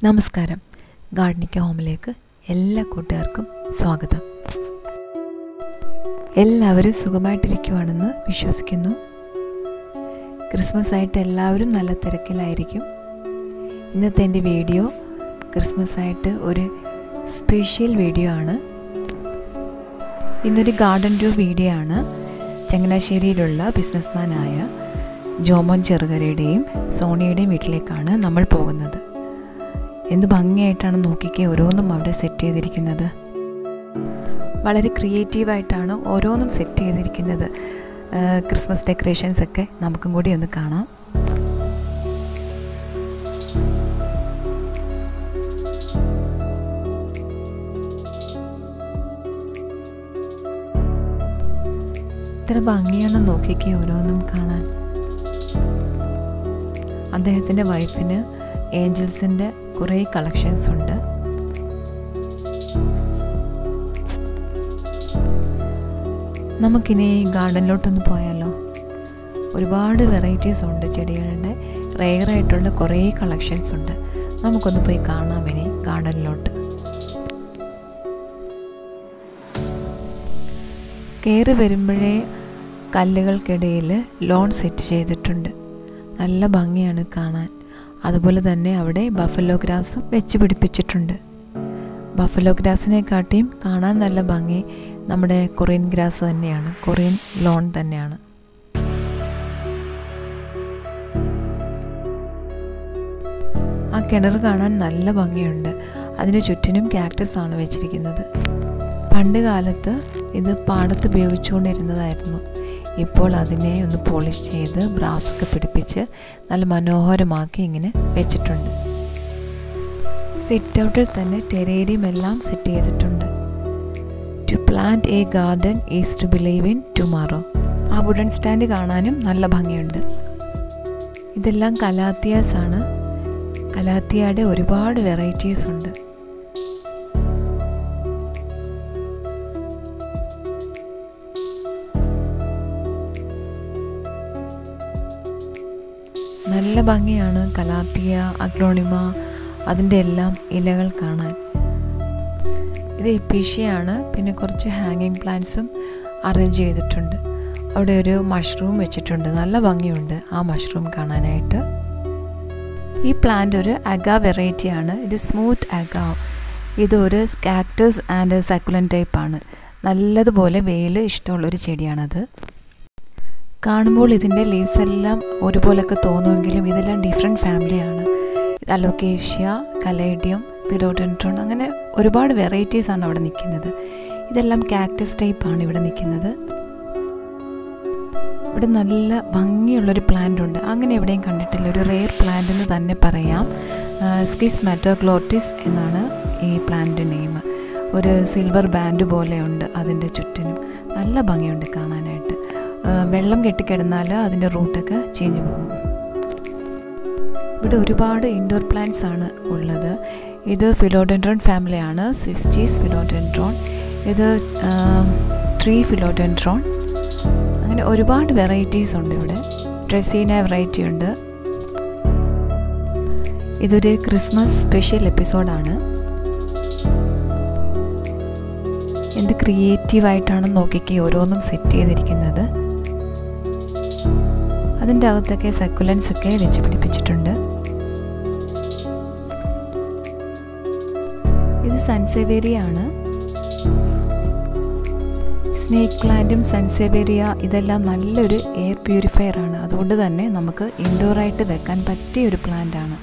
നമസ്കാരം ഗാർഡനിക്ക ഹോമിലേക്ക് എല്ലാ കൂട്ടുകാർക്കും സ്വാഗതം എല്ലാവരും സുഖമായിട്ടിരിക്കുവാണെന്ന് വിശ്വസിക്കുന്നു ക്രിസ്മസ് ആയിട്ട് എല്ലാവരും നല്ല തിരക്കിലായിരിക്കും ഇന്നത്തെ എൻ്റെ വീഡിയോ ക്രിസ്മസ് ആയിട്ട് ഒരു സ്പെഷ്യൽ വീഡിയോ ആണ് ഇന്നൊരു ഗാർഡൻ ടൂർ വീഡിയോ ആണ് ചങ്ങനാശ്ശേരിയിലുള്ള ബിസിനസ്മാനായ ജോമോൻ ചെറുകരയുടെയും സോണിയുടെയും വീട്ടിലേക്കാണ് നമ്മൾ പോകുന്നത് എന്ത് ഭംഗിയായിട്ടാണ് നോക്കിക്കെ ഓരോന്നും അവിടെ സെറ്റ് ചെയ്തിരിക്കുന്നത് വളരെ ക്രിയേറ്റീവായിട്ടാണ് ഓരോന്നും സെറ്റ് ചെയ്തിരിക്കുന്നത് ക്രിസ്മസ് ഡെക്കറേഷൻസ് ഒക്കെ നമുക്കും കൂടി ഒന്ന് കാണാം ഇത്ര ഭംഗിയാണ് നോക്കിക്കെ ഓരോന്നും കാണാൻ അദ്ദേഹത്തിൻ്റെ വൈഫിന് ഏഞ്ചൽസിൻ്റെ കുറേ കളക്ഷൻസ് ഉണ്ട് നമുക്കിനി ഗാർഡനിലോട്ടൊന്ന് പോയാലോ ഒരുപാട് വെറൈറ്റീസ് ഉണ്ട് ചെടികളുടെ റെയറായിട്ടുള്ള കുറേ കളക്ഷൻസ് ഉണ്ട് നമുക്കൊന്ന് പോയി കാണാം ഇനി ഗാർഡനിലോട്ട് കയറി വരുമ്പോഴേ കല്ലുകൾക്കിടയിൽ ലോൺ സെറ്റ് ചെയ്തിട്ടുണ്ട് നല്ല ഭംഗിയാണ് കാണാൻ അതുപോലെ തന്നെ അവിടെ ബഫലോ ഗ്രാസും വെച്ച് പിടിപ്പിച്ചിട്ടുണ്ട് ബഫലോ ഗ്രാസിനെക്കാട്ടിയും കാണാൻ നല്ല ഭംഗി നമ്മുടെ കൊറിയൻ ഗ്രാസ് തന്നെയാണ് കൊറിയൻ ലോൺ തന്നെയാണ് ആ കിണർ കാണാൻ നല്ല ഭംഗിയുണ്ട് അതിന് ചുറ്റിനും ക്യാക്ടസ് ആണ് വെച്ചിരിക്കുന്നത് പണ്ട് കാലത്ത് ഇത് പാടത്ത് ഉപയോഗിച്ചുകൊണ്ടിരുന്നതായിരുന്നു ഇപ്പോൾ അതിനെ ഒന്ന് പോളിഷ് ചെയ്ത് ബ്രാസൊക്കെ പിടിപ്പിച്ച് നല്ല മനോഹരമാക്കി ഇങ്ങനെ വെച്ചിട്ടുണ്ട് സിറ്റ് ഔട്ടിൽ തന്നെ ടെറേരിയം എല്ലാം സെറ്റ് ചെയ്തിട്ടുണ്ട് to plant a garden is to believe in tomorrow ആ വുഡൻ സ്റ്റാൻഡ് കാണാനും നല്ല ഭംഗിയുണ്ട് ഇതെല്ലാം കലാത്തിയാസ് ആണ് കലാത്തിയയുടെ ഒരുപാട് വെറൈറ്റീസ് ഉണ്ട് നല്ല ഭംഗിയാണ് കലാത്തിയ അഗ്ലോണിമ അതിൻ്റെ എല്ലാം ഇലകൾ കാണാൻ ഇത് എപ്പീഷ്യയാണ് പിന്നെ കുറച്ച് ഹാങ്ങിങ് പ്ലാന്റ്സും അറേഞ്ച് ചെയ്തിട്ടുണ്ട് അവിടെ ഒരു മഷ്റൂം വെച്ചിട്ടുണ്ട് നല്ല ഭംഗിയുണ്ട് ആ മഷ്റൂം കാണാനായിട്ട് ഈ പ്ലാന്റ് ഒരു അഗ വെറൈറ്റിയാണ് ഇത് സ്മൂത്ത് അഗ ഇതൊരു സ്കാക്ടസ് ആൻഡ് സക്കുലൻ ടൈപ്പാണ് നല്ലതുപോലെ വെയിൽ ഇഷ്ടമുള്ളൊരു ചെടിയാണത് കാണുമ്പോൾ ഇതിൻ്റെ ലീവ്സ് എല്ലാം ഒരുപോലൊക്കെ തോന്നുമെങ്കിലും ഇതെല്ലാം ഡിഫറെൻറ്റ് ഫാമിലിയാണ് അലോക്കേഷ്യ കലേഡിയം ഫിലോഡൻട്രോൺ അങ്ങനെ ഒരുപാട് വെറൈറ്റീസ് ആണ് അവിടെ നിൽക്കുന്നത് ഇതെല്ലാം കാക്ടസ് ടൈപ്പാണ് ഇവിടെ നിൽക്കുന്നത് ഇവിടെ നല്ല ഭംഗിയുള്ളൊരു പ്ലാന്റ് ഉണ്ട് അങ്ങനെ എവിടെയും കണ്ടിട്ടില്ല ഒരു റെയർ പ്ലാന്റ് എന്ന് തന്നെ പറയാം സ്കിസ് മാറ്റോഗ്ലോട്ടിസ് എന്നാണ് ഈ പ്ലാന്റ് നെയിം ഒരു സിൽവർ ബാൻഡ് പോലെയുണ്ട് അതിൻ്റെ ചുറ്റിനും നല്ല ഭംഗിയുണ്ട് കാണാനായിട്ട് വെള്ളം കെട്ടിക്കിടന്നാൽ അതിൻ്റെ റൂട്ടൊക്കെ ചീഞ്ഞു പോകും ഇവിടെ ഒരുപാട് ഇൻഡോർ പ്ലാന്റ്സ് ആണ് ഉള്ളത് ഇത് ഫിലോഡെൻഡ്രോൺ ഫാമിലിയാണ് സ്വിസ്റ്റീസ് ഫിലോഡെൻഡ്രോൺ ഇത് ട്രീ ഫിലോഡെൻഡ്രോൺ അങ്ങനെ ഒരുപാട് വെറൈറ്റീസ് ഉണ്ട് ഇവിടെ ഡ്രസ്സീന വെറൈറ്റി ഉണ്ട് ഇതൊരു ക്രിസ്മസ് സ്പെഷ്യൽ എപ്പിസോഡാണ് എന്ത് ക്രിയേറ്റീവായിട്ടാണ് നോക്കിക്ക് ഓരോന്നും സെറ്റ് ചെയ്തിരിക്കുന്നത് അതിൻ്റെ അകത്തൊക്കെ സക്കുലൻസ് ഒക്കെ വെച്ച് പിടിപ്പിച്ചിട്ടുണ്ട് ഇത് സൺസെവേരിയ ആണ് സ്നേക്ക് പ്ലാന്റും സൺസെവേരിയ ഇതെല്ലാം നല്ലൊരു എയർ പ്യൂരിഫയർ ആണ് അതുകൊണ്ട് തന്നെ നമുക്ക് ഇൻഡോറായിട്ട് വെക്കാൻ പറ്റിയ ഒരു പ്ലാന്റ് ആണ്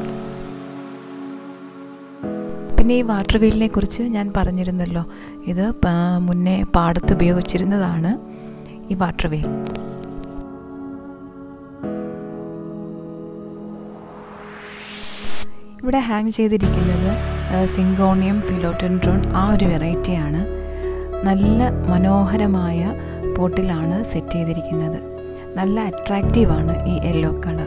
പിന്നെ ഈ വാട്ടർ വീലിനെ കുറിച്ച് ഞാൻ പറഞ്ഞിരുന്നല്ലോ ഇത് മുന്നേ പാടത്ത് ഉപയോഗിച്ചിരുന്നതാണ് ഈ വാട്ടർ വീൽ ഇവിടെ ഹാങ് ചെയ്തിരിക്കുന്നത് സിങ്കോണിയം ഫിലോട്ടൻഡ്രോൺ ആ ഒരു വെറൈറ്റിയാണ് നല്ല മനോഹരമായ പോട്ടിലാണ് സെറ്റ് ചെയ്തിരിക്കുന്നത് നല്ല അട്രാക്റ്റീവാണ് ഈ യെല്ലോ കളർ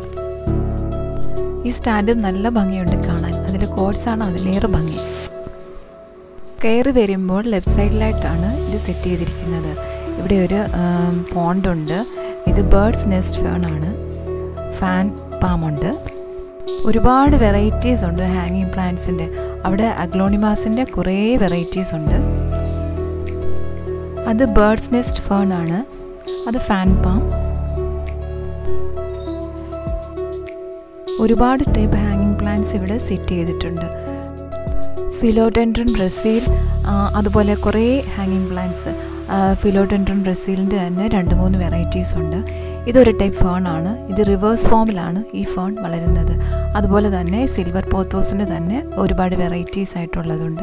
ഈ സ്റ്റാൻഡും നല്ല ഭംഗിയുണ്ട് കാണാൻ അതിൽ കോഡ്സാണ് അതിലേറെ ഭംഗി കയറി വരുമ്പോൾ ലെഫ്റ്റ് സൈഡിലായിട്ടാണ് ഇത് സെറ്റ് ചെയ്തിരിക്കുന്നത് ഇവിടെ ഒരു പോണ്ടുണ്ട് ഇത് ബേർഡ്സ് നെസ്റ്റ് ഫേൺ ആണ് ഫാൻ പാമുണ്ട് ഒരുപാട് വെറൈറ്റീസ് ഉണ്ട് ഹാങ്ങിങ് പ്ലാന്റ്സിൻ്റെ അവിടെ അഗ്ലോണിമാസിൻ്റെ കുറേ വെറൈറ്റീസ് ഉണ്ട് അത് ബേർഡ്സ് നെസ്റ്റ് ഫേൺ ആണ് അത് ഫാൻ പാം ഒരുപാട് ടൈപ്പ് ഹാങ്ങിങ് പ്ലാന്റ്സ് ഇവിടെ സെറ്റ് ചെയ്തിട്ടുണ്ട് ഫിലോഡെൻഡ്രൻ ബ്രസീൽ അതുപോലെ കുറേ ഹാങ്ങിങ് പ്ലാന്റ്സ് ഫിലോഡെൻഡ്രൻ ബ്രസീലിൻ്റെ തന്നെ രണ്ട് മൂന്ന് വെറൈറ്റീസ് ഉണ്ട് ഇതൊരു ടൈപ്പ് ഫേൺ ആണ് ഇത് റിവേഴ്സ് ഫോമിലാണ് ഈ ഫേൺ വളരുന്നത് അതുപോലെ തന്നെ സിൽവർ പോത്തോസിൻ്റെ തന്നെ ഒരുപാട് വെറൈറ്റീസ് ആയിട്ടുള്ളതുണ്ട്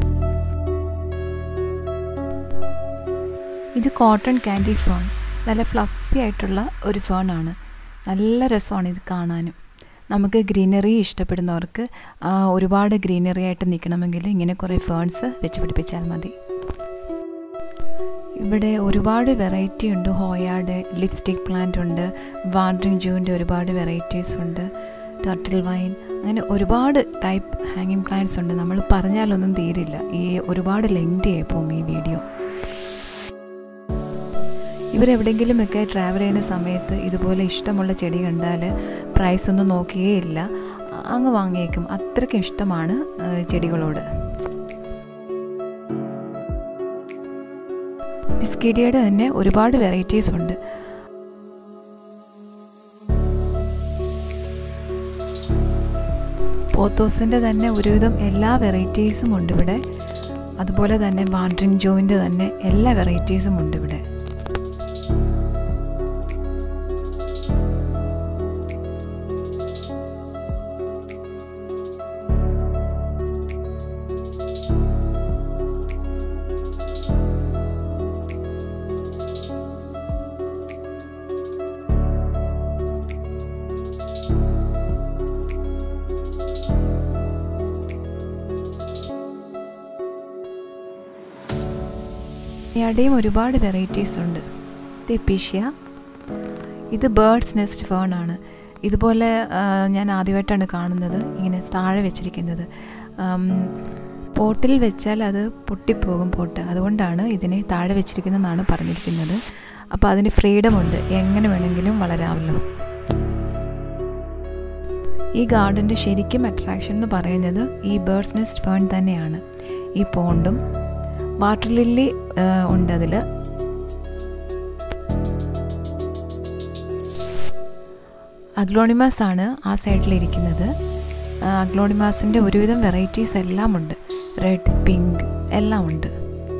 ഇത് കോട്ടൺ ക്യാൻഡി ഫേൺ നല്ല ഫ്ലഫി ആയിട്ടുള്ള ഒരു ഫേൺ ആണ് നല്ല രസമാണ് ഇത് കാണാനും നമുക്ക് ഗ്രീനറി ഇഷ്ടപ്പെടുന്നവർക്ക് ഒരുപാട് ഗ്രീനറി ആയിട്ട് നിൽക്കണമെങ്കിൽ ഇങ്ങനെ കുറേ ഫേൺസ് വെച്ച് പിടിപ്പിച്ചാൽ മതി ഇവിടെ ഒരുപാട് വെറൈറ്റി ഉണ്ട് ഹോയാഡ് ലിപ്സ്റ്റിക് പ്ലാന്റ് ഉണ്ട് വാണ്ടറിങ് ജൂവിൻ്റെ ഒരുപാട് വെറൈറ്റീസ് ഉണ്ട് ടർട്ടിൽ വൈൻ അങ്ങനെ ഒരുപാട് ടൈപ്പ് ഹാങ്ങിങ് പ്ലാന്റ്സ് ഉണ്ട് നമ്മൾ പറഞ്ഞാലൊന്നും തീരില്ല ഈ ഒരുപാട് ലെങ്തി ആയിപ്പോവും ഈ വീഡിയോ ഇവരെവിടെയെങ്കിലുമൊക്കെ ട്രാവൽ ചെയ്യുന്ന സമയത്ത് ഇതുപോലെ ഇഷ്ടമുള്ള ചെടി കണ്ടാൽ പ്രൈസ് ഒന്നും നോക്കുകയേ ഇല്ല അങ്ങ് വാങ്ങിയേക്കും അത്രയ്ക്കും ഇഷ്ടമാണ് ചെടികളോട് ഡിസ്കിഡിയുടെ തന്നെ ഒരുപാട് വെറൈറ്റീസ് ഉണ്ട് പോത്തോസിൻ്റെ തന്നെ ഒരുവിധം എല്ലാ വെറൈറ്റീസും ഉണ്ട് ഇവിടെ അതുപോലെ തന്നെ വാണ്ടറിങ് ജോയിൻ്റെ തന്നെ എല്ലാ വെറൈറ്റീസും ഉണ്ട് ഇവിടെ ഇയാടെയും ഒരുപാട് വെറൈറ്റീസ് ഉണ്ട് ഇത് എപ്പീഷ്യ ഇത് ബേർഡ്സ് നെസ്റ്റ് ഫേൺ ആണ് ഇതുപോലെ ഞാൻ ആദ്യമായിട്ടാണ് കാണുന്നത് ഇങ്ങനെ താഴെ വെച്ചിരിക്കുന്നത് പോട്ടിൽ വെച്ചാൽ അത് പൊട്ടിപ്പോകും പോട്ട് അതുകൊണ്ടാണ് ഇതിനെ താഴെ വെച്ചിരിക്കുന്നതെന്നാണ് പറഞ്ഞിരിക്കുന്നത് അപ്പോൾ അതിന് ഫ്രീഡം ഉണ്ട് എങ്ങനെ വേണമെങ്കിലും വളരാമല്ലോ ഈ ഗാർഡൻ്റെ ശരിക്കും അട്രാക്ഷൻ എന്ന് പറയുന്നത് ഈ ബേർഡ്സ് നെസ്റ്റ് ഫേൺ തന്നെയാണ് ഈ പോണ്ടും വാട്ടർ ലില്ലി ഉണ്ട് അതിൽ അഗ്ലോണിമാസ് ആണ് ആ സൈഡിലിരിക്കുന്നത് അഗ്ലോണിമാസിൻ്റെ ഒരുവിധം വെറൈറ്റീസ് എല്ലാം ഉണ്ട് റെഡ് പിങ്ക് എല്ലാം ഉണ്ട്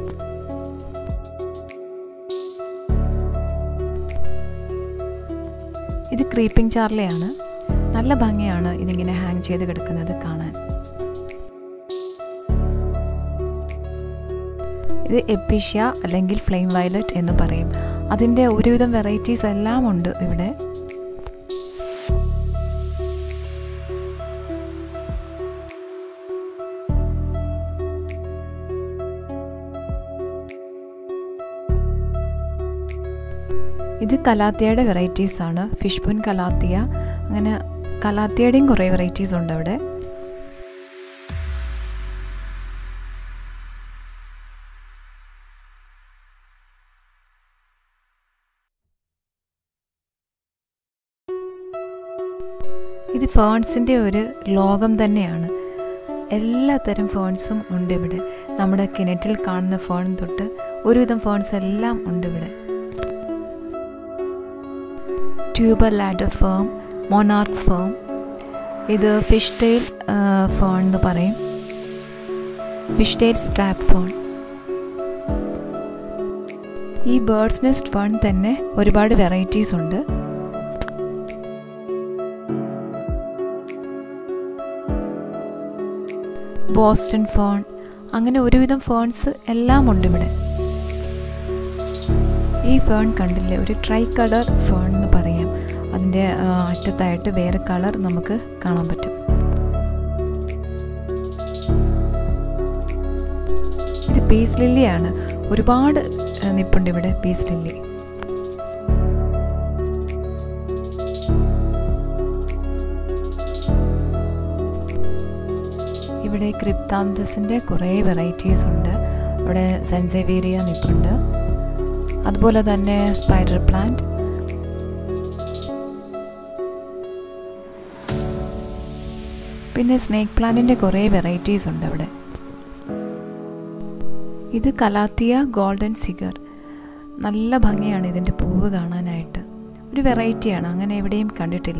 ഇത് ക്രീപ്പിംഗ് ചാർലയാണ് നല്ല ഭംഗിയാണ് ഇതിങ്ങനെ ഹാങ് ചെയ്ത് കിടക്കുന്നത് കാണാൻ ഇത് എപ്പിഷ്യ അല്ലെങ്കിൽ ഫ്ലെയിം വയലറ്റ് എന്ന് പറയും അതിൻ്റെ ഒരുവിധം വെറൈറ്റീസ് എല്ലാം ഉണ്ട് ഇവിടെ ഇത് കലാത്തിയയുടെ വെറൈറ്റീസ് ആണ് ഫിഷ് പൊൻ കലാത്തിയ അങ്ങനെ കലാത്തിയയുടെയും കുറേ വെറൈറ്റീസ് ഉണ്ട് അവിടെ ഇത് ഫേൺസിൻ്റെ ഒരു ലോകം തന്നെയാണ് എല്ലാത്തരം ഫേൺസും ഉണ്ട് ഇവിടെ നമ്മുടെ കിണറ്റിൽ കാണുന്ന ഫേൺ തൊട്ട് ഒരുവിധം ഫേൺസ് എല്ലാം ഉണ്ട് ഇവിടെ tuber ladder fern monarch fern ഇത് ഫിഷ് ടെയിൽ ഫേൺ എന്ന് പറയും ഫിഷ് ടെയിൽ സ്ട്രാപ്പ് ഫേൺ ഈ ബേർഡ്സ് നെസ്റ്റ് ഫേൺ തന്നെ ഒരുപാട് വെറൈറ്റീസ് ഉണ്ട് ബോസ്റ്റൺ ഫേൺ അങ്ങനെ ഒരുവിധം ഫേൺസ് എല്ലാം ഉണ്ട് ഇവിടെ ഈ ഫേൺ കണ്ടില്ലേ ഒരു ട്രൈ കളർ ഫേൺ എന്ന് പറയാം അതിൻ്റെ അറ്റത്തായിട്ട് വേറെ കളർ നമുക്ക് കാണാൻ പറ്റും ഇത് പീസ് ലില്ലിയാണ് ഒരുപാട് നിപ്പുണ്ട് ഇവിടെ പീസ് ലില്ലി ഇവിടെ ക്രിപ്താന്തസിൻ്റെ കുറേ വെറൈറ്റീസ് ഉണ്ട് ഇവിടെ സെൻസേവേരിയ നിപ്പുണ്ട് അതുപോലെ തന്നെ സ്പൈഡർ പ്ലാന്റ് പിന്നെ സ്നേക്ക് പ്ലാന്റിൻ്റെ കുറേ വെറൈറ്റീസ് ഉണ്ട് അവിടെ ഇത് കലാത്തിയ ഗോൾഡൻ സിഗർ നല്ല ഭംഗിയാണ് ഇതിൻ്റെ പൂവ് കാണാനായിട്ട് ഒരു വെറൈറ്റിയാണ് അങ്ങനെ എവിടെയും കണ്ടിട്ടില്ല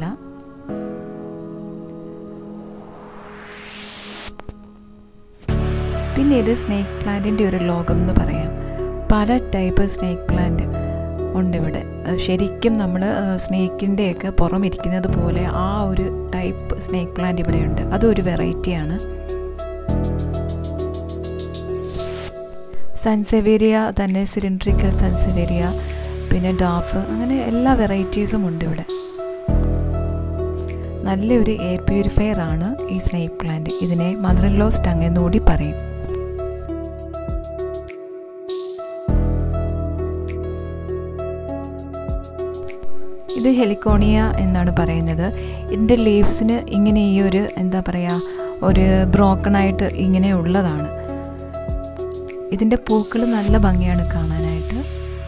പിന്നെ ഇത് സ്നേക്ക് പ്ലാന്റിൻ്റെ ഒരു ലോകം എന്ന് പറയാം പല ടൈപ്പ് സ്നേക്ക് പ്ലാന്റ് ഉണ്ട് ഇവിടെ ശരിക്കും നമ്മൾ സ്നേക്കിൻ്റെയൊക്കെ പുറം ഇരിക്കുന്നത് പോലെ ആ ഒരു ടൈപ്പ് സ്നേക്ക് പ്ലാന്റ് ഇവിടെയുണ്ട് അതൊരു വെറൈറ്റിയാണ് സൺസെവേരിയ തന്നെ സിലിണ്ട്രിക്കൽ സൺസെവേരിയ പിന്നെ ഡാഫ് അങ്ങനെ എല്ലാ വെറൈറ്റീസും ഉണ്ട് ഇവിടെ നല്ലൊരു എയർ പ്യൂരിഫയർ ആണ് ഈ സ്നേക്ക് പ്ലാന്റ് ഇതിനെ മദർ ഇൻ ലോ സ്റ്റങ് എന്നുകൂടി പറയും ഇത് ഹെലിക്കോണിയ എന്നാണ് പറയുന്നത് ഇതിൻ്റെ ലീവ്സിന് ഇങ്ങനെ ഈ ഒരു എന്താ പറയുക ഒരു ബ്രോക്കണായിട്ട് ഇങ്ങനെ ഉള്ളതാണ് ഇതിൻ്റെ പൂക്കൾ നല്ല ഭംഗിയാണ് കാണാനായിട്ട്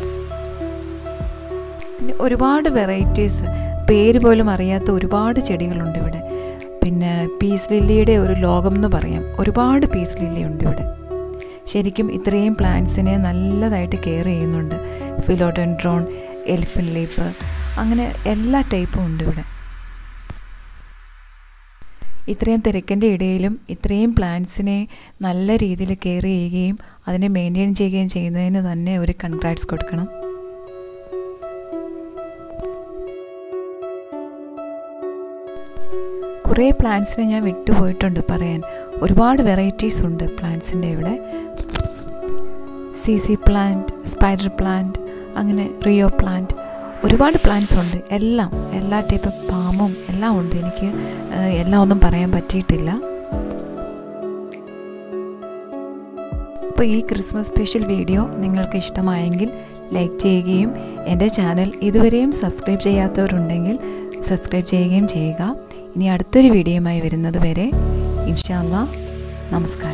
പിന്നെ ഒരുപാട് വെറൈറ്റീസ് പേര് പോലും അറിയാത്ത ഒരുപാട് ചെടികളുണ്ട് ഇവിടെ പിന്നെ പീസ് ലില്ലിയുടെ ഒരു ലോകം എന്ന് പറയാം ഒരുപാട് പീസ് ലില്ലി ഉണ്ട് ഇവിടെ ശരിക്കും ഇത്രയും പ്ലാന്റ്സിനെ നല്ലതായിട്ട് കെയർ ചെയ്യുന്നുണ്ട് ഫിലോഡെൻഡ്രോൺ എലിഫൻ ലീഫ് അങ്ങനെ എല്ലാ ടൈപ്പും ഉണ്ട് ഇവിടെ ഇത്രയും തിരക്കിൻ്റെ ഇടയിലും ഇത്രയും പ്ലാന്റ്സിനെ നല്ല രീതിയിൽ കെയർ ചെയ്യുകയും അതിനെ മെയിൻറ്റെയിൻ ചെയ്യുകയും ചെയ്യുന്നതിന് തന്നെ ഒരു കൺഗ്രാറ്റ്സ് കൊടുക്കണം കുറേ പ്ലാന്റ്സിനെ ഞാൻ വിട്ടുപോയിട്ടുണ്ട് പറയാൻ ഒരുപാട് വെറൈറ്റീസ് ഉണ്ട് പ്ലാന്റ്സിൻ്റെ ഇവിടെ Z Z plant spider plant അങ്ങനെ റിയോ പ്ലാന്റ് ഒരുപാട് പ്ലാന്റ്സ് ഉണ്ട് എല്ലാം എല്ലാ ടൈപ്പ് പാമും എല്ലാം ഉണ്ട് എനിക്ക് എല്ലാം ഒന്നും പറയാൻ പറ്റിയിട്ടില്ല അപ്പോൾ ഈ ക്രിസ്മസ് സ്പെഷ്യൽ വീഡിയോ നിങ്ങൾക്ക് ഇഷ്ടമായെങ്കിൽ ലൈക്ക് ചെയ്യുകയും എൻ്റെ ചാനൽ ഇതുവരെയും സബ്സ്ക്രൈബ് ചെയ്യാത്തവരുണ്ടെങ്കിൽ സബ്സ്ക്രൈബ് ചെയ്യുകയും ചെയ്യുക ഇനി അടുത്തൊരു വീഡിയോയുമായി വരുന്നത് വരെ ഇൻഷാല്ല നമസ്കാരം